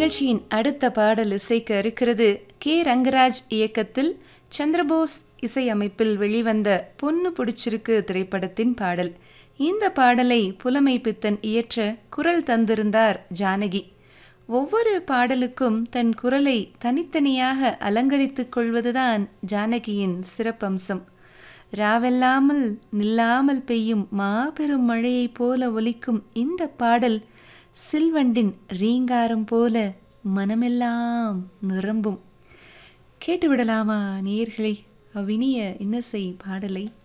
நிகழ்ச்சியின் அடுத்த பாடல் இசைக்க இருக்கிறது கே ரங்கராஜ் இயக்கத்தில் சந்திரபோஸ் இசையமைப்பில் வெளிவந்த பொண்ணு பிடிச்சிருக்கு திரைப்படத்தின் பாடல் இந்த பாடலை புலமை பித்தன் இயற்ற குரல் தந்திருந்தார் ஜானகி ஒவ்வொரு பாடலுக்கும் தன் குரலை தனித்தனியாக அலங்கரித்துக் கொள்வதுதான் ஜானகியின் சிறப்பம்சம் ராவெல்லாமல் நில்லாமல் பெய்யும் மாபெரும் மழையைப் போல ஒலிக்கும் இந்த பாடல் சில்வண்டின் ரீங்காரம் போல மனமெல்லாம் நிரம்பும் கேட்டுவிடலாமா நேயர்களே அவ்வினிய இன்னசை பாடலை